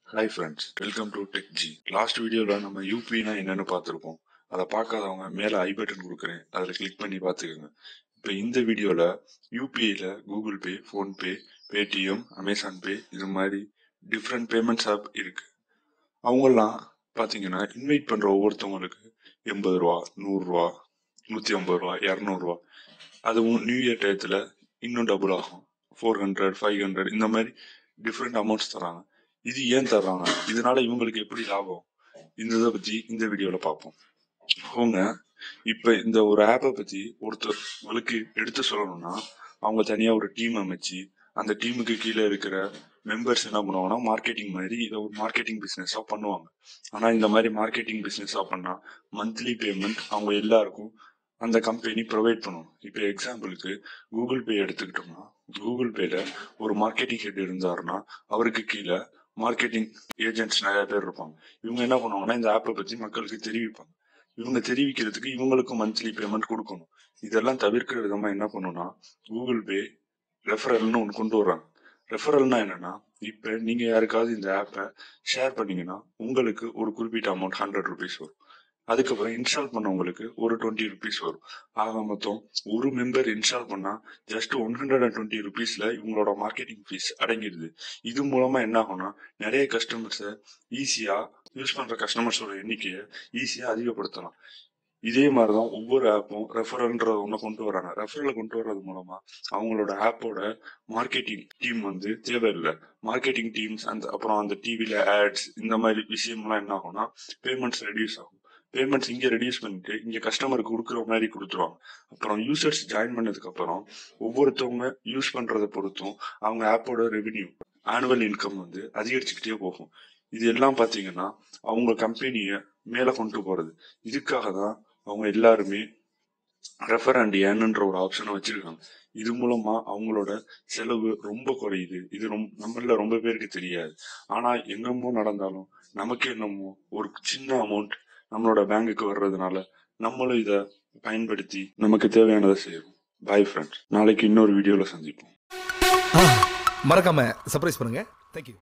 hi friends welcome to tech G last வீடியோவில் நம்ம யூபினா என்னன்னு பார்த்துருப்போம் அதை பார்க்காதவங்க மேலே ஐ பட்டன் கொடுக்குறேன் அதில் கிளிக் பண்ணி பார்த்துக்கோங்க இப்போ இந்த வீடியோவில் யூபிஐயில் Google Pay PhonePe Paytm Amazon Pay இது மாதிரி டிஃப்ரெண்ட் பேமெண்ட்ஸ் ஆப் இருக்கு அவங்கெல்லாம் பார்த்தீங்கன்னா இன்வைட் பண்ணுற ஒவ்வொருத்தவங்களுக்கு எண்பது ரூபா நூறுரூவா நூற்றி ஐம்பது ரூபா இரநூறுவா அதுவும் நியூ இயர் டயத்தில் இன்னும் டபுள் ஆகும் ஃபோர் ஹண்ட்ரட் ஃபைவ் ஹண்ட்ரட் இந்த மாதிரி டிஃப்ரெண்ட் அமௌண்ட்ஸ் தராங்க இது ஏன் தர்றாங்க இதனால இவங்களுக்கு எப்படி லாபம் இந்த இதை பத்தி இந்த வீடியோல பார்ப்போம் அவங்க இப்ப இந்த ஒரு ஆப்பை பத்தி ஒருத்தர்களுக்கு எடுத்து சொல்லணும்னா அவங்க தனியா ஒரு டீம் அமைச்சு அந்த டீமுக்கு கீழே இருக்கிற மெம்பர்ஸ் என்ன பண்ணுவாங்கன்னா மார்க்கெட்டிங் மாதிரி இதை ஒரு மார்க்கெட்டிங் பிசினஸா பண்ணுவாங்க ஆனா இந்த மாதிரி மார்க்கெட்டிங் பிசினஸா பண்ணா மந்த்லி பேமெண்ட் அவங்க எல்லாருக்கும் அந்த கம்பெனி ப்ரொவைட் பண்ணும் இப்போ எக்ஸாம்பிளுக்கு கூகுள் பே எடுத்துக்கிட்டோம்னா கூகுள் பேல ஒரு மார்க்கெட்டிங் ஹெட் இருந்தாருன்னா அவருக்கு கீழே மார்க்கெட்டிங் ஏஜென்ட்ஸ் நிறைய பேர் இருப்பாங்க இவங்க என்ன பண்ணுவாங்கன்னா இந்த ஆப்பை பத்தி மக்களுக்கு தெரிவிப்பாங்க இவங்க தெரிவிக்கிறதுக்கு இவங்களுக்கு மந்த்லி பேமெண்ட் கொடுக்கணும் இதெல்லாம் தவிர்க்கிற விதமா என்ன பண்ணணும்னா கூகுள் பே ரெஃபரல்னு ஒன்று கொண்டு வர்றாங்க ரெஃபரல்னா என்னன்னா இப்ப நீங்க யாருக்காவது இந்த ஆப்பை ஷேர் பண்ணீங்கன்னா உங்களுக்கு ஒரு குறிப்பிட்ட அமௌண்ட் ஹண்ட்ரட் ருபீஸ் வரும் அதுக்கப்புறம் இன்ஸ்டால் பண்ணவங்களுக்கு ஒரு டுவெண்ட்டி ருபீஸ் வரும் ஆக மொத்தம் ஒரு மெம்பர் இன்ஸ்டால் பண்ணா just one hundred and twenty ருபீஸ்ல இவங்களோட மார்க்கெட்டிங் ஃபீஸ் அடங்கிடுது இது மூலமா என்ன ஆகும்னா நிறைய கஸ்டமர்ஸை ஈஸியா யூஸ் பண்ற கஸ்டமர்ஸோட எண்ணிக்கையை ஈஸியா அதிகப்படுத்தலாம் இதே மாதிரிதான் ஒவ்வொரு ஆப்பும் ரெஃபரல்ன்ற ஒண்ணு கொண்டு வராங்க ரெஃபரலை கொண்டு வர்றது மூலமா அவங்களோட ஆப்போட மார்க்கெட்டிங் டீம் வந்து தேவையில்லை மார்க்கெட்டிங் டீம்ஸ் அந்த அப்புறம் அந்த டிவில ஆட்ஸ் இந்த மாதிரி விஷயம்லாம் என்ன ஆகும்னா பேமெண்ட்ஸ் ரெடியூஸ் ஆகும் பேமெண்ட்ஸ் இங்க ரெடியூஸ் பண்ணிட்டு இங்க கஸ்டமருக்கு கொடுக்குற மாதிரி கொடுத்துருவாங்க அப்புறம் யூசர்ஸ் ஜாயின் பண்ணதுக்கு அப்புறம் ஒவ்வொருத்தவங்க யூஸ் பண்றதை பொறுத்தும் அவங்க ஆப்போட ரெவென்யூ ஆனுவல் இன்கம் வந்து அதிகரிச்சுக்கிட்டே போகும் இது எல்லாம் பாத்தீங்கன்னா அவங்க கம்பெனிய மேல கொண்டு போறது இதுக்காக தான் அவங்க எல்லாருமே ரெஃபர் அண்ட் ஏன்ன்ற ஒரு ஆப்ஷனை வச்சிருக்காங்க இது மூலமா அவங்களோட செலவு ரொம்ப குறையுது இது ரொம்ப நம்மள ரொம்ப பேருக்கு தெரியாது ஆனா என்னமோ நடந்தாலும் நமக்கு என்னமோ ஒரு சின்ன அமௌண்ட் நம்மளோட பேங்குக்கு வர்றதுனால நம்மளும் இதை பயன்படுத்தி நமக்கு தேவையானதை செய்வோம் பாய் ஃப்ரெண்ட்ஸ் நாளைக்கு இன்னொரு வீடியோல சந்திப்போம் மறக்காம சர்ப்ரைஸ் பண்ணுங்க தேங்க்யூ